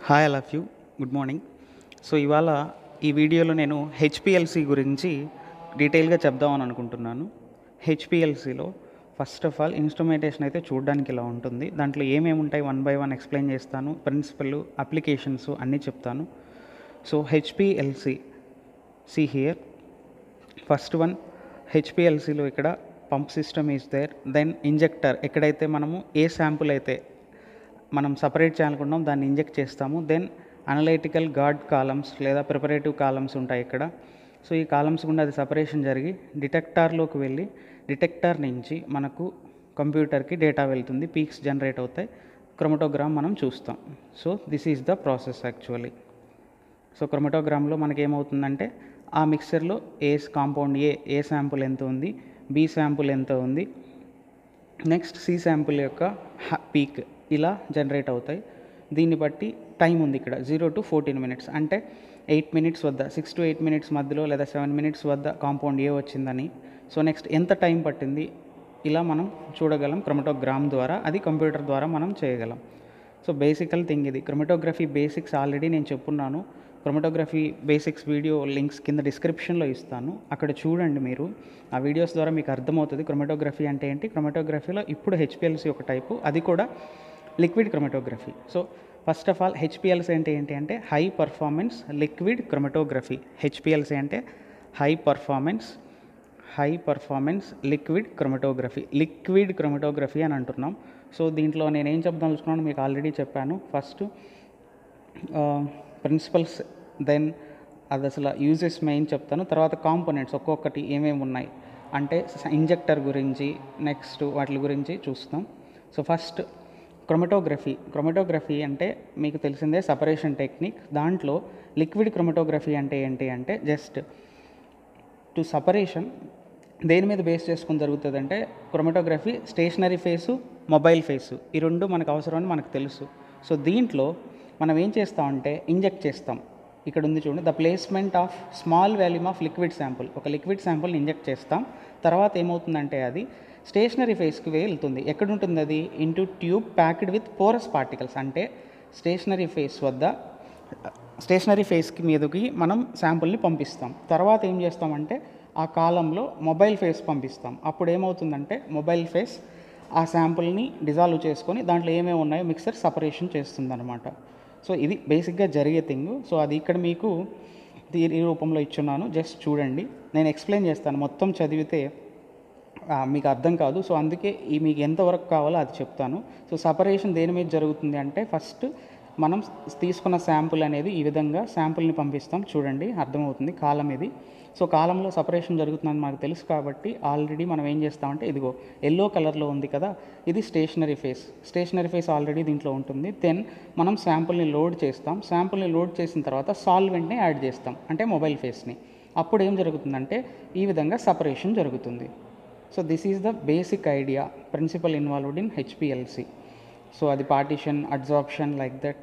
hi all of you good morning so ఇవాళ ఈ వీడియోలో నేను హెచ్పిఎల్సి గురించి డీటెయిల్గా చెప్దామని అనుకుంటున్నాను హెచ్పిఎల్సిలో ఫస్ట్ ఆఫ్ ఆల్ ఇన్స్ట్రుమెంటేషన్ అయితే చూడడానికి ఇలా ఉంటుంది దాంట్లో ఏమేమి ఉంటాయి వన్ బై వన్ ఎక్స్ప్లెయిన్ చేస్తాను ప్రిన్సిపల్ అప్లికేషన్స్ అన్నీ చెప్తాను so HPLC see here first one హెచ్పిఎల్సిలో ఇక్కడ pump system is there then injector ఎక్కడైతే మనము ఏ శాంపుల్ అయితే మనం సపరేట్ చేయాలనుకుంటున్నాం దాన్ని ఇంజెక్ట్ చేస్తాము దెన్ అనలైటికల్ గార్డ్ కాలమ్స్ లేదా ప్రిపరేటివ్ కాలమ్స్ ఉంటాయి ఇక్కడ సో ఈ కాలమ్స్ గుండా అది సపరేషన్ జరిగి డిటెక్టార్లోకి వెళ్ళి డిటెక్టార్ నుంచి మనకు కంప్యూటర్కి డేటా వెళ్తుంది పీక్స్ జనరేట్ అవుతాయి క్రొమటోగ్రామ్ మనం చూస్తాం so this is the process actually so క్రొమటోగ్రామ్లో మనకి ఏమవుతుందంటే ఆ మిక్సర్లో ఏ కాంపౌండ్ ఏ ఏ శాంపుల్ ఎంత ఉంది బి శాంపుల్ ఎంత ఉంది నెక్స్ట్ సి శాంపుల్ యొక్క పీక్ ఇలా జనరేట్ అవుతాయి దీన్ని బట్టి టైం ఉంది ఇక్కడ జీరో టు ఫోర్టీన్ మినిట్స్ అంటే ఎయిట్ మినిట్స్ వద్ద సిక్స్ టు ఎయిట్ మినిట్స్ మధ్యలో లేదా సెవెన్ మినిట్స్ వద్ద కాంపౌండ్ ఏ వచ్చిందని సో నెక్స్ట్ ఎంత టైం పట్టింది ఇలా మనం చూడగలం క్రొమటోగ్రామ్ ద్వారా అది కంప్యూటర్ ద్వారా మనం చేయగలం సో బేసికల్ థింగ్ ఇది క్రొమటోగ్రఫీ బేసిక్స్ ఆల్రెడీ నేను చెప్పున్నాను క్రొమటోగ్రఫీ బేసిక్స్ వీడియో లింక్స్ కింద డిస్క్రిప్షన్లో ఇస్తాను అక్కడ చూడండి మీరు ఆ వీడియోస్ ద్వారా మీకు అర్థమవుతుంది క్రొమటోగ్రఫీ అంటే ఏంటి క్రొమటోగ్రఫీలో ఇప్పుడు హెచ్పిఎల్సి ఒక టైపు అది కూడా liquid chromatography so first of all HPLC అంటే ఏంటి అంటే high performance liquid chromatography HPLC అంటే high performance high performance liquid chromatography liquid chromatography అని అంటున్నాం సో దీంట్లో నేను ఏం చెప్దాం మీకు ఆల్రెడీ చెప్పాను ఫస్ట్ ప్రిన్సిపల్స్ దెన్ అది అసలు యూజెస్ మెయిన్ చెప్తాను తర్వాత కాంపోనెంట్స్ ఒక్కొక్కటి ఏమేమి ఉన్నాయి అంటే ఇంజెక్టర్ గురించి నెక్స్ట్ వాటి గురించి చూస్తాం సో ఫస్ట్ క్రొమటోగ్రఫీ క్రొమటోగ్రఫీ అంటే మీకు తెలిసిందే సపరేషన్ టెక్నిక్ దాంట్లో లిక్విడ్ క్రొమటోగ్రఫీ అంటే ఏంటి అంటే జస్ట్ టు సపరేషన్ దేని మీద బేస్ చేసుకుని జరుగుతుంది అంటే chromatography stationary phase mobile phase ఈ రెండు మనకు అవసరం అని మనకు తెలుసు సో దీంట్లో మనం ఏం చేస్తామంటే ఇంజెక్ట్ చేస్తాం ఇక్కడ ఉంది చూడండి the placement of small volume of liquid sample ఒక లిక్విడ్ శాంపుల్ని ఇంజెక్ట్ చేస్తాం తర్వాత ఏమవుతుందంటే అది స్టేషనరీ ఫేస్కి వెళ్తుంది ఎక్కడ ఉంటుంది అది into tube packed with porous particles అంటే స్టేషనరీ ఫేస్ వద్ద స్టేషనరీ ఫేస్కి మీదకి మనం శాంపుల్ని పంపిస్తాం తర్వాత ఏం చేస్తామంటే ఆ కాలంలో మొబైల్ ఫేస్ పంపిస్తాం అప్పుడు ఏమవుతుందంటే మొబైల్ ఫేస్ ఆ శాంపుల్ని డిజాల్వ్ చేసుకొని దాంట్లో ఏమేమి ఉన్నాయో మిక్సర్ సపరేషన్ చేస్తుందన్నమాట సో ఇది బేసిక్గా జరిగే థింగ్ సో అది ఇక్కడ మీకు ఈ రూపంలో ఇచ్చున్నాను జస్ట్ చూడండి నేను ఎక్స్ప్లెయిన్ చేస్తాను మొత్తం చదివితే మీకు అర్థం కాదు సో అందుకే ఈ మీకు ఎంతవరకు కావాలో అది చెప్తాను సో సపరేషన్ దేని మీద జరుగుతుంది అంటే ఫస్ట్ మనం తీసుకున్న శాంపుల్ అనేది ఈ విధంగా శాంపుల్ని పంపిస్తాం చూడండి అర్థమవుతుంది కాలం ఇది సో కాలంలో సపరేషన్ జరుగుతుందని మనకు తెలుసు కాబట్టి ఆల్రెడీ మనం ఏం చేస్తామంటే ఇదిగో ఎల్లో కలర్లో ఉంది కదా ఇది stationary phase stationary phase already దీంట్లో ఉంటుంది దెన్ మనం శాంపుల్ని లోడ్ చేస్తాం శాంపుల్ని లోడ్ చేసిన తర్వాత సాల్వెంట్ని యాడ్ చేస్తాం అంటే మొబైల్ ఫేస్ని అప్పుడు ఏం జరుగుతుందంటే ఈ విధంగా సపరేషన్ జరుగుతుంది so this is the basic idea principle involved in HPLC so అది పార్టీషన్ అడ్జార్ప్షన్ లైక్ దట్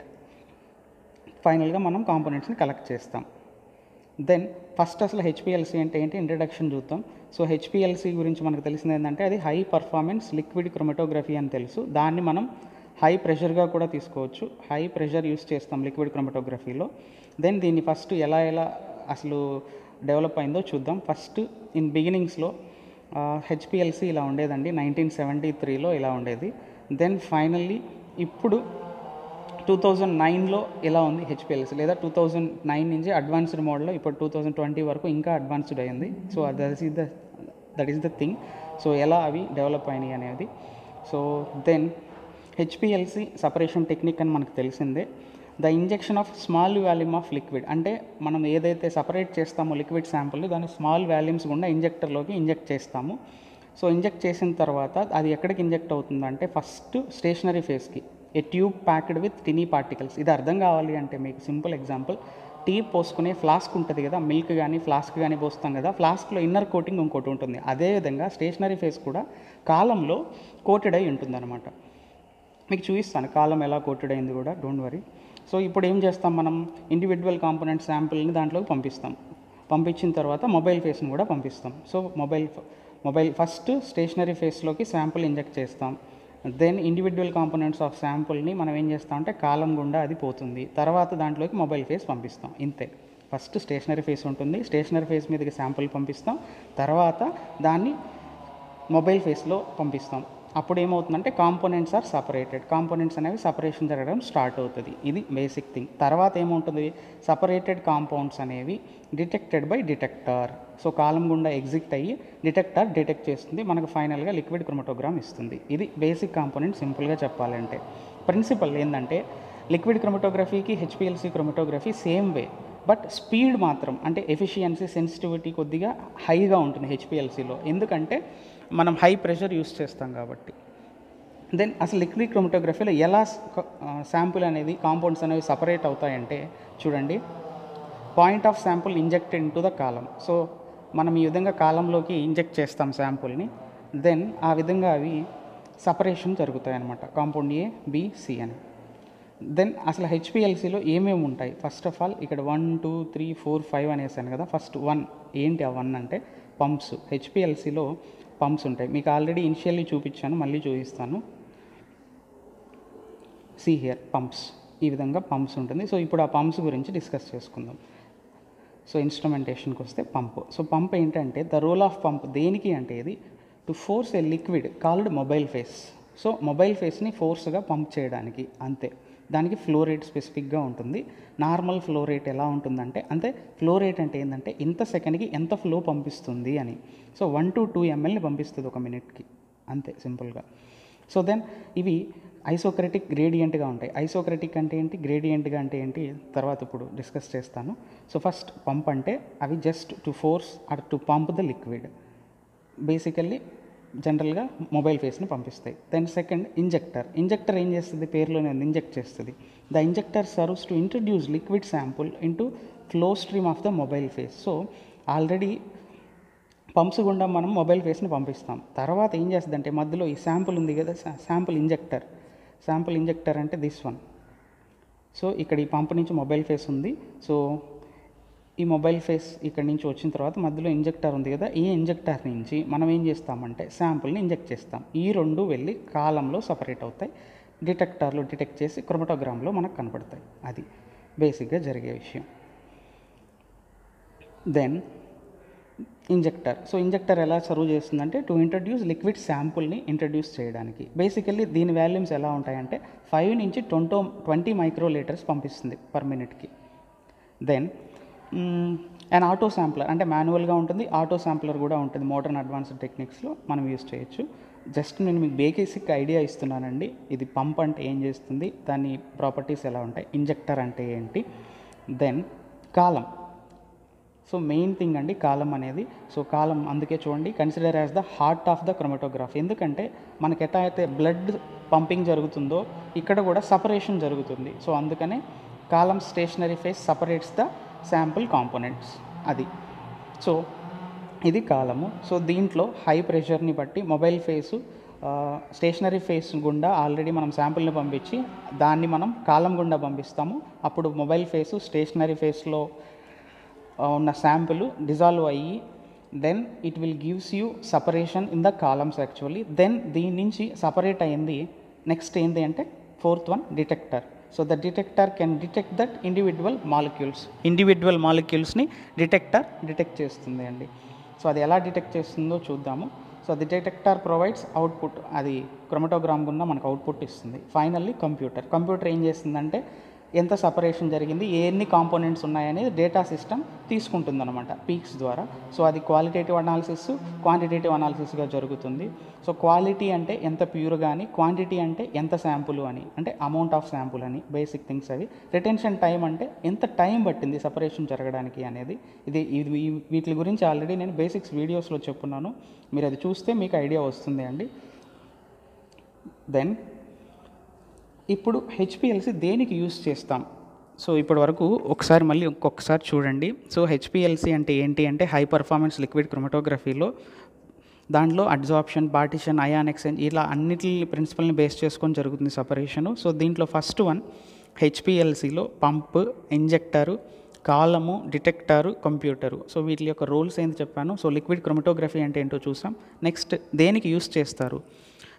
ఫైనల్గా మనం కాంపోనెంట్స్ని కలెక్ట్ చేస్తాం దెన్ ఫస్ట్ అసలు హెచ్పిఎల్సి అంటే ఏంటి ఇంట్రడక్షన్ చూద్దాం సో హెచ్పిఎల్సి గురించి మనకు తెలిసింది ఏంటంటే అది హై పర్ఫార్మెన్స్ లిక్విడ్ క్రొమటోగ్రఫీ అని తెలుసు దాన్ని మనం హై ప్రెషర్గా కూడా తీసుకోవచ్చు హై ప్రెషర్ యూస్ చేస్తాం లిక్విడ్ క్రొమటోగ్రఫీలో దెన్ దీన్ని ఫస్ట్ ఎలా ఎలా అసలు డెవలప్ అయిందో చూద్దాం ఫస్ట్ ఇన్ బిగినింగ్స్లో హెచ్పిఎల్సి ఇలా ఉండేదండి నైన్టీన్ సెవెంటీ త్రీలో ఇలా ఉండేది దెన్ ఫైనల్లీ ఇప్పుడు టూ థౌజండ్ నైన్లో ఎలా ఉంది హెచ్పిఎల్సి లేదా టూ థౌజండ్ నైన్ నుంచి అడ్వాన్స్డ్ మోడల్లో ఇప్పుడు టూ థౌజండ్ ట్వంటీ వరకు ఇంకా అడ్వాన్స్డ్ అయింది so that is the that is the thing so ఎలా అవి డెవలప్ అయినాయి అనేది so then HPLC separation technique అని మనకు తెలిసిందే the injection of small volume of liquid అంటే మనం ఏదైతే సపరేట్ చేస్తామో లిక్విడ్ శాంపుల్ దాన్ని స్మాల్ వాల్యూమ్స్ గుండా ఇంజెక్టర్లోకి ఇంజెక్ట్ చేస్తాము సో ఇంజెక్ట్ చేసిన తర్వాత అది ఎక్కడికి ఇంజెక్ట్ అవుతుందంటే ఫస్ట్ స్టేషనరీ ఫేస్కి a tube packed with tiny particles ఇది అర్థం కావాలి అంటే మీకు సింపుల్ ఎగ్జాంపుల్ టీ పోసుకునే ఫ్లాస్క్ ఉంటుంది కదా మిల్క్ కానీ ఫ్లాస్క్ కానీ పోస్తాం కదా ఫ్లాస్క్లో ఇన్నర్ కోటింగ్ ఇంకోటి ఉంటుంది అదేవిధంగా స్టేషనరీ ఫేస్ కూడా కాలంలో కోటెడ్ అయి ఉంటుంది అనమాట మీకు చూపిస్తాను కాలం ఎలా కోటెడ్ అయింది కూడా డోంట్ వరీ సో ఇప్పుడు ఏం చేస్తాం మనం ఇండివిజువల్ కాంపోనెంట్ శాంపుల్ని దాంట్లోకి పంపిస్తాం పంపించిన తర్వాత మొబైల్ ఫేస్ని కూడా పంపిస్తాం so mobile mobile first stationary ఫేస్లోకి శాంపుల్ ఇంజెక్ట్ చేస్తాం దెన్ ఇండివిజువల్ కాంపోనెంట్స్ ఆఫ్ శాంపుల్ని మనం ఏం చేస్తామంటే కాలం గుండా అది పోతుంది తర్వాత దాంట్లోకి మొబైల్ ఫేస్ పంపిస్తాం ఇంతే ఫస్ట్ స్టేషనరీ ఫేస్ ఉంటుంది స్టేషనరీ ఫేస్ మీదకి శాంపుల్ పంపిస్తాం తర్వాత దాన్ని మొబైల్ ఫేస్లో పంపిస్తాం అప్పుడు ఏమవుతుందంటే కాంపోనెంట్స్ ఆర్ సపరేటెడ్ కాంపోనెంట్స్ అనేవి సపరేషన్ జరగడం స్టార్ట్ అవుతుంది ఇది బేసిక్ థింగ్ తర్వాత ఏముంటుంది సపరేటెడ్ కాంపౌండ్స్ అనేవి detected by detector so column గుండా ఎగ్జిట్ అయ్యి డిటెక్టర్ డిటెక్ట్ చేస్తుంది మనకు ఫైనల్గా లిక్విడ్ క్రోమటోగ్రామ్ ఇస్తుంది ఇది బేసిక్ కాంపోనెంట్ సింపుల్గా చెప్పాలంటే ప్రిన్సిపల్ ఏంటంటే లిక్విడ్ క్రోమటోగ్రఫీకి HPLC chromatography same way but speed మాత్రం అంటే ఎఫిషియన్సీ సెన్సిటివిటీ కొద్దిగా హైగా ఉంటుంది హెచ్పిఎల్సీలో ఎందుకంటే మనం హై ప్రెషర్ యూస్ చేస్తాం కాబట్టి దెన్ అసలు లిక్విడ్ క్రోమటోగ్రఫీలో ఎలా శాంపుల్ అనేది కాంపౌండ్స్ అనేవి సపరేట్ అవుతాయంటే చూడండి point of sample injected in to the column so మనం ఈ విధంగా కాలంలోకి ఇంజెక్ట్ చేస్తాం శాంపుల్ని దెన్ ఆ విధంగా అవి సపరేషన్ జరుగుతాయి అన్నమాట కాంపౌండ్ ఏ బి సి అని దెన్ అసలు హెచ్పిఎల్సీలో ఏమేమి ఉంటాయి ఫస్ట్ ఆఫ్ ఆల్ ఇక్కడ one two three four five అనేసాను కదా ఫస్ట్ వన్ ఏంటి ఆ వన్ అంటే పంప్స్ హెచ్పిఎల్సీలో పంప్స్ ఉంటాయి మీకు ఆల్రెడీ ఇనిషియల్లీ చూపించాను మళ్ళీ చూపిస్తాను సి హియర్ పంప్స్ ఈ విధంగా పంప్స్ ఉంటుంది సో ఇప్పుడు ఆ పంప్స్ గురించి డిస్కస్ చేసుకుందాం సో ఇన్స్ట్రుమెంటేషన్కి వస్తే పంప్ సో పంప్ ఏంటంటే ద రోల్ ఆఫ్ పంప్ దేనికి అంటే ఇది to force a liquid called mobile phase so mobile ఫేస్ని ఫోర్స్గా పంప్ చేయడానికి అంతే దానికి ఫ్లో రేట్ స్పెసిఫిక్గా ఉంటుంది నార్మల్ ఫ్లో రేట్ ఎలా ఉంటుందంటే అంతే ఫ్లో రేట్ అంటే ఏంటంటే ఇంత సెకండ్కి ఎంత ఫ్లో పంపిస్తుంది అని సో వన్ టు టూ ఎంఎల్ని పంపిస్తుంది ఒక మినిట్కి అంతే సింపుల్గా సో దెన్ ఇవి ఐసోక్రటిక్ గ్రేడియంట్గా ఉంటాయి ఐసోక్రటిక్ అంటే ఏంటి గ్రేడియంట్గా అంటే ఏంటి తర్వాత ఇప్పుడు డిస్కస్ చేస్తాను సో ఫస్ట్ పంప్ అంటే అవి just to force or to pump the liquid basically జనరల్గా మొబైల్ ఫేస్ని పంపిస్తాయి దెన్ సెకండ్ ఇంజెక్టర్ ఇంజెక్టర్ ఏం చేస్తుంది పేరులోనే ఉంది ఇంజెక్ట్ చేస్తుంది the injector serves to introduce liquid sample into flow stream of the mobile phase so already pumps గుండా మనం మొబైల్ ఫేస్ని పంపిస్తాం తర్వాత ఏం చేస్తుందంటే మధ్యలో ఈ శాంపుల్ ఉంది కదా శాంపుల్ ఇంజెక్టర్ శాంపుల్ ఇంజెక్టర్ అంటే దిస్ వన్ సో ఇక్కడ ఈ పంప్ నుంచి మొబైల్ ఫేస్ ఉంది సో ఈ మొబైల్ ఫేస్ ఇక్కడ నుంచి వచ్చిన తర్వాత మధ్యలో ఇంజెక్టర్ ఉంది కదా ఈ ఇంజెక్టర్ నుంచి మనం ఏం చేస్తామంటే శాంపుల్ని ఇంజెక్ట్ చేస్తాం ఈ రెండు వెళ్ళి కాలంలో సపరేట్ అవుతాయి డిటెక్టర్లో డిటెక్ట్ చేసి క్రోమటోగ్రామ్లో మనకు కనపడతాయి అది బేసిక్గా జరిగే విషయం దెన్ ఇంజెక్టర్ సో ఇంజెక్టర్ ఎలా సర్వ్ చేస్తుందంటే టు ఇంట్రడ్యూస్ లిక్విడ్ శాంపుల్ని ఇంట్రడ్యూస్ చేయడానికి బేసికల్లీ దీని వాల్యూమ్స్ ఎలా ఉంటాయంటే ఫైవ్ నుంచి ట్వంటో ట్వంటీ మైక్రో లీటర్స్ పంపిస్తుంది పర్ మినిట్కి దెన్ అండ్ ఆటో శాంప్లర్ అంటే మాన్యువల్గా ఉంటుంది ఆటో శాంప్లర్ కూడా ఉంటుంది మోడర్న్ అడ్వాన్స్డ్ టెక్నిక్స్లో మనం యూస్ చేయొచ్చు జస్ట్ నేను మీకు బేసిక్ ఐడియా ఇస్తున్నానండి ఇది పంప్ అంటే ఏం చేస్తుంది దాని ప్రాపర్టీస్ ఎలా ఉంటాయి ఇంజెక్టర్ అంటే ఏంటి then column so main thing అండి కాలం అనేది సో కాలం అందుకే చూడండి consider as the heart of the chromatograph ఎందుకంటే మనకి ఎట్లా అయితే బ్లడ్ పంపింగ్ జరుగుతుందో ఇక్కడ కూడా సపరేషన్ జరుగుతుంది సో అందుకనే column stationary phase separates the sample components అది సో ఇది కాలము సో దీంట్లో హై ప్రెషర్ని బట్టి మొబైల్ ఫేసు స్టేషనరీ ఫేస్ గుండా ఆల్రెడీ మనం శాంపుల్ని పంపించి దాన్ని మనం కాలం గుండా పంపిస్తాము అప్పుడు మొబైల్ ఫేసు స్టేషనరీ ఫేస్లో ఉన్న శాంపుల్ డిజాల్వ్ అయ్యి then it will gives you separation in the columns actually then దీని నుంచి సపరేట్ అయింది నెక్స్ట్ ఏంటి అంటే fourth one detector so the detector can detect that individual molecules individual మాలిక్యూల్స్ని డిటెక్టర్ డిటెక్ట్ చేస్తుంది అండి సో అది ఎలా డిటెక్ట్ చేస్తుందో చూద్దాము so the detector provides output అది క్రొమటోగ్రామ్ గున్న మనకు అవుట్పుట్ ఇస్తుంది ఫైనల్లీ కంప్యూటర్ కంప్యూటర్ ఏం చేస్తుందంటే ఎంత సపరేషన్ జరిగింది ఎన్ని కాంపోనెంట్స్ ఉన్నాయనేది డేటా సిస్టమ్ తీసుకుంటుందన్నమాట పీక్స్ ద్వారా సో అది క్వాలిటేటివ్ అనాలిసిస్ క్వాంటిటేటివ్ అనాలిసిస్గా జరుగుతుంది సో క్వాలిటీ అంటే ఎంత ప్యూర్ కానీ క్వాంటిటీ అంటే ఎంత శాంపుల్ అని అంటే అమౌంట్ ఆఫ్ శాంపుల్ అని బేసిక్ థింగ్స్ అవి రిటెన్షన్ టైం అంటే ఎంత టైం పట్టింది సపరేషన్ జరగడానికి అనేది ఇది ఇది ఈ- వీటి గురించి ఆల్రెడీ నేను బేసిక్స్ వీడియోస్లో చెప్పున్నాను మీరు అది చూస్తే మీకు ఐడియా వస్తుంది అండి దెన్ ఇప్పుడు హెచ్పిఎల్సి దేనికి యూస్ చేస్తాం సో ఇప్పటి వరకు ఒకసారి మళ్ళీ ఇంకొకసారి చూడండి సో హెచ్పిఎల్సి అంటే ఏంటి అంటే హై పర్ఫార్మెన్స్ లిక్విడ్ క్రోమటోగ్రఫీలో దాంట్లో అడ్జార్ప్షన్ పార్టిషన్ అయాన్ ఎక్స్చేంజ్ ఇలా అన్నిటి ప్రిన్సిపల్ని బేస్ చేసుకొని జరుగుతుంది సపరేషను సో దీంట్లో ఫస్ట్ వన్ హెచ్పిఎల్సిలో pump injector column detector computer so వీటి యొక్క రోల్స్ ఏంటి చెప్పాను సో లిక్విడ్ క్రోమటోగ్రఫీ అంటే ఏంటో చూసాం నెక్స్ట్ దేనికి యూస్ చేస్తారు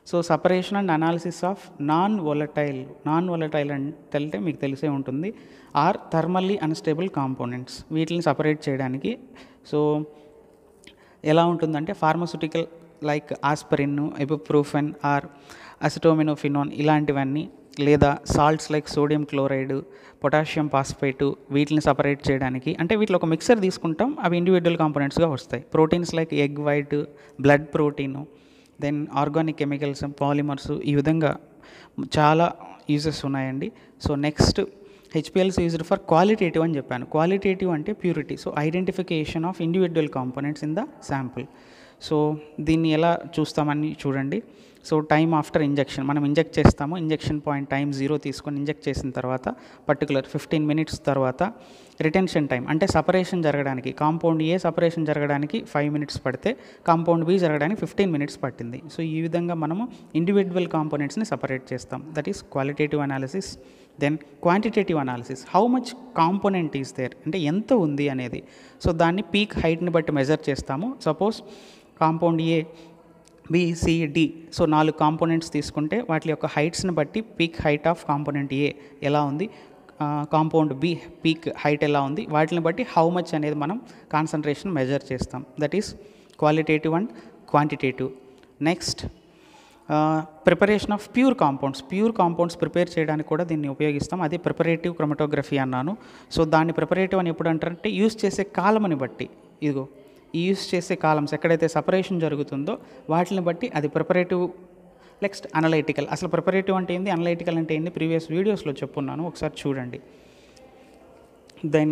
so separation and analysis of non volatile non volatile అంటే మీకు తెలిసే ఉంటుంది ఆర్ థర్మల్లీ అన్స్టేబుల్ కాంపోనెంట్స్ వీటిని సపరేట్ చేయడానికి సో ఎలా ఉంటుందంటే pharmaceutical like aspirin ibuprofen or acetaminophen ఇలాంటివన్నీ లేదా salts like sodium chloride potassium phosphate వీటిని సపరేట్ చేయడానికి అంటే వీటిలో ఒక మిక్సర్ తీసుకుంటాం అవి ఇండివిజువల్ కాంపోనెంట్స్గా వస్తాయి proteins like egg white blood protein then organic chemicals polymers ఈ విధంగా చాలా యూజెస్ ఉన్నాయండి so next HPLC's used for qualitative అని చెప్పాను క్వాలిటేటివ్ అంటే purity so identification of individual components in the sample so దీన్ని ఎలా చూస్తామని చూడండి సో టైం ఆఫ్టర్ ఇంజెక్షన్ మనం ఇంజెక్ట్ చేస్తాము ఇంజెక్షన్ పాయింట్ టైం జీరో తీసుకొని ఇంజెక్ట్ చేసిన తర్వాత పర్టికులర్ ఫిఫ్టీన్ మినిట్స్ తర్వాత రిటెన్షన్ టైం అంటే సపరేషన్ జరగడానికి కాంపౌండ్ ఏ సపరేషన్ జరగడానికి ఫైవ్ మినిట్స్ పడితే కాంపౌండ్ బి జరగడానికి ఫిఫ్టీన్ మినిట్స్ పట్టింది సో ఈ విధంగా మనము ఇండివిజువల్ కాంపోనెంట్స్ని సపరేట్ చేస్తాం that is qualitative analysis then quantitative analysis how much component is there అంటే ఎంత ఉంది అనేది సో దాన్ని పీక్ హైట్ని బట్టి మెజర్ చేస్తాము suppose compound A B C D so నాలుగు కాంపోనెంట్స్ తీసుకుంటే వాటి యొక్క హైట్స్ని బట్టి peak height of component A ఎలా ఉంది కాంపౌండ్ బి పీక్ హైట్ ఎలా ఉంది వాటిని బట్టి హౌ మచ్ అనేది మనం కాన్సన్ట్రేషన్ మెజర్ చేస్తాం that is qualitative and quantitative next preparation of pure compounds pure compounds prepare చేయడానికి కూడా దీన్ని ఉపయోగిస్తాం అది ప్రిపరేటివ్ క్రొమటోగ్రఫీ అన్నాను సో దాన్ని ప్రిపరేటివ్ అని ఎప్పుడు అంటారంటే యూస్ చేసే కాలమని బట్టి ఇదిగో ఈ యూస్ చేసే కాలమ్స్ ఎక్కడైతే సపరేషన్ జరుగుతుందో వాటిని బట్టి అది ప్రిపరేటివ్ నెక్స్ట్ అనలైటికల్ అసలు ప్రిపరేటివ్ అంటే ఏంది అనలైటికల్ అంటే ఏంది ప్రీవియస్ వీడియోస్లో చెప్పున్నాను ఒకసారి చూడండి దెన్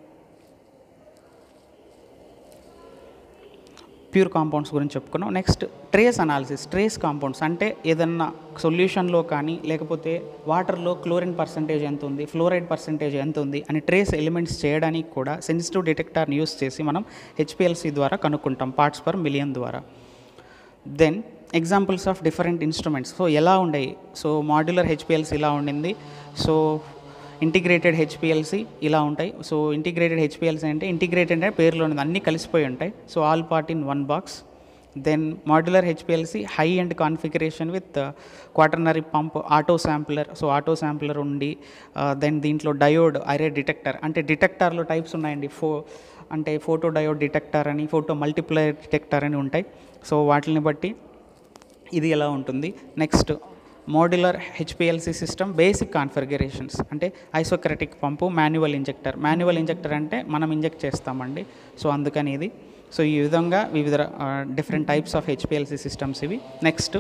ప్యూర్ కాంపౌండ్స్ గురించి చెప్పుకున్నాం next trace analysis trace compounds అంటే ఏదన్నా సొల్యూషన్లో కానీ లేకపోతే వాటర్లో క్లోరిన్ పర్సంటేజ్ ఎంత ఉంది ఫ్లోరైడ్ పర్సంటేజ్ ఎంత ఉంది అని ట్రేస్ ఎలిమెంట్స్ చేయడానికి కూడా సెన్సిటివ్ డిటెక్టర్ని యూస్ చేసి మనం హెచ్పిఎల్సి ద్వారా కనుక్కుంటాం పార్ట్స్ పర్ మిలియన్ ద్వారా then examples of different instruments so ఎలా ఉండేవి సో మాడ్యులర్ హెచ్పిఎల్సి ఇలా ఉండింది సో ఇంటిగ్రేటెడ్ హెచ్పిఎల్సి ఇలా ఉంటాయి సో ఇంటిగ్రేటెడ్ హెచ్పిఎల్సి అంటే ఇంటిగ్రేటెడ్ అంటే పేరులో ఉన్నది అన్నీ కలిసిపోయి ఉంటాయి so all part in one box then modular HPLC high end configuration with quaternary pump auto sampler so auto sampler ఉండి దెన్ దీంట్లో డయోడ్ ఐరే డిటెక్టర్ అంటే డిటెక్టర్లో టైప్స్ ఉన్నాయండి ఫో అంటే ఫోటో డయోడ్ డిటెక్టర్ అని ఫోటో మల్టిప్లయర్ డిటెక్టర్ అని ఉంటాయి సో వాటిని బట్టి ఇది ఎలా ఉంటుంది next modular HPLC system basic configurations అంటే ఐసోక్రటిక్ పంపు మాన్యువల్ ఇంజెక్టర్ మాన్యువల్ ఇంజెక్టర్ అంటే మనం ఇంజెక్ట్ చేస్తామండి సో అందుకని ఇది సో ఈ విధంగా వివిధ different types of HPLC systems ఇవి నెక్స్ట్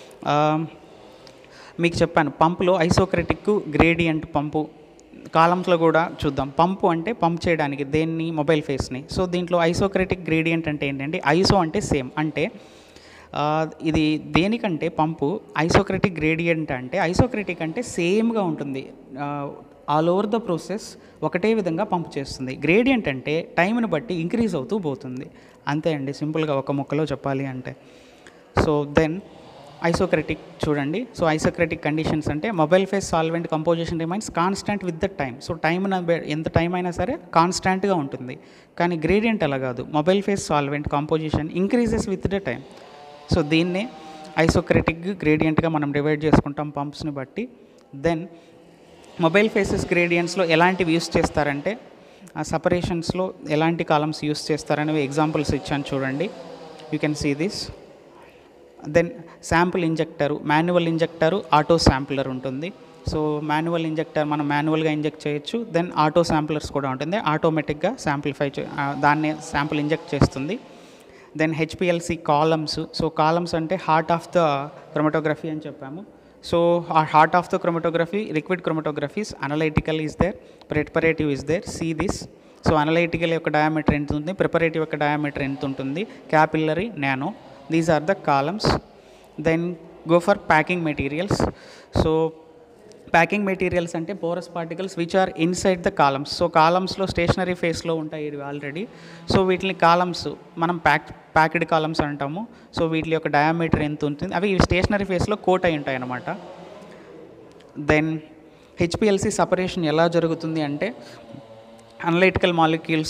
మీకు చెప్పాను పంపులో ఐసోక్రటిక్ గ్రేడియంట్ పంపు కాలమ్స్లో కూడా చూద్దాం పంపు అంటే పంప్ చేయడానికి దేన్ని మొబైల్ ఫేస్ని సో దీంట్లో ఐసోక్రటిక్ గ్రేడియంట్ అంటే ఏంటంటే ఐసో అంటే సేమ్ అంటే ఆ, ఇది దేనికంటే పంపు ఐసోక్రటిక్ గ్రేడియంట్ అంటే ఐసోక్రటిక్ అంటే సేమ్గా ఉంటుంది ఆల్ ఓవర్ ద ప్రాసెస్ ఒకటే విధంగా పంపు చేస్తుంది గ్రేడియంట్ అంటే టైంని బట్టి ఇంక్రీజ్ అవుతూ పోతుంది అంతే అండి సింపుల్గా ఒక ముక్కలో చెప్పాలి అంటే సో దెన్ ఐసోక్రటిక్ చూడండి సో ఐసోక్రటిక్ కండిషన్స్ అంటే mobile phase solvent composition remains constant with the time so time ఎంత టైం అయినా సరే కాన్స్టాంట్గా ఉంటుంది కానీ గ్రేడియంట్ అలా కాదు mobile phase solvent composition increases with the time so దీన్నే ఐసోక్రటిక్ గ్రేడియంట్గా మనం డివైడ్ చేసుకుంటాం పంప్స్ని బట్టి దెన్ మొబైల్ ఫేసెస్ గ్రేడియంట్స్లో ఎలాంటివి యూస్ చేస్తారంటే ఆ సపరేషన్స్లో ఎలాంటి కాలమ్స్ యూస్ చేస్తారనేవి ఎగ్జాంపుల్స్ ఇచ్చాను చూడండి you can see this then sample injector manual injector auto sampler ఉంటుంది సో మాన్యువల్ ఇంజెక్టర్ మనం మాన్యువల్గా ఇంజెక్ట్ చేయొచ్చు దెన్ ఆటో శాంపులర్స్ కూడా ఉంటుంది ఆటోమేటిక్గా శాంప్లిఫై చే ఆ, దాన్నే శాంపుల్ ఇంజెక్ట్ చేస్తుంది then HPLC columns so columns అంటే హార్ట్ ఆఫ్ ద క్రొమటోగ్రఫీ అని చెప్పాము సో ఆ heart of the chromatography liquid chromatographies analytical is there preparative is there see this so analytical యొక్క డయామీటర్ ఎంత ఉంటుంది ప్రిపరేటివ్ యొక్క డయామీటర్ ఎంత ఉంటుంది capillary nano these are the columns then go for packing materials so packing materials అంటే porous particles which are inside the columns so కాలమ్స్లో stationery ఫేస్లో ఉంటాయి ఇవి ఆల్రెడీ సో వీటిని కాలమ్స్ మనం ప్యాక్ ప్యాక్డ్ కాలమ్స్ అంటాము సో వీటి యొక్క డయామీటర్ ఎంత ఉంటుంది అవి స్టేషనరీ ఫేస్లో కోట్ అయి ఉంటాయి అన్నమాట దెన్ హెచ్పిఎల్సి సపరేషన్ ఎలా జరుగుతుంది అంటే analytical molecules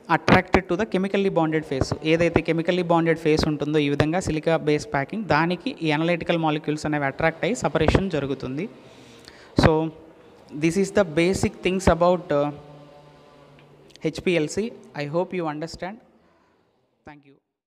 attracted to the chemically bonded phase ఏదైతే కెమికల్లీ బాండెడ్ ఫేస్ ఉంటుందో ఈ విధంగా సిలికా బేస్ ప్యాకింగ్ దానికి ఈ అనలైటికల్ మాలిక్యూల్స్ అనేవి అట్రాక్ట్ అయ్యి సపరేషన్ జరుగుతుంది so this is the basic things about HPLC I hope you understand thank you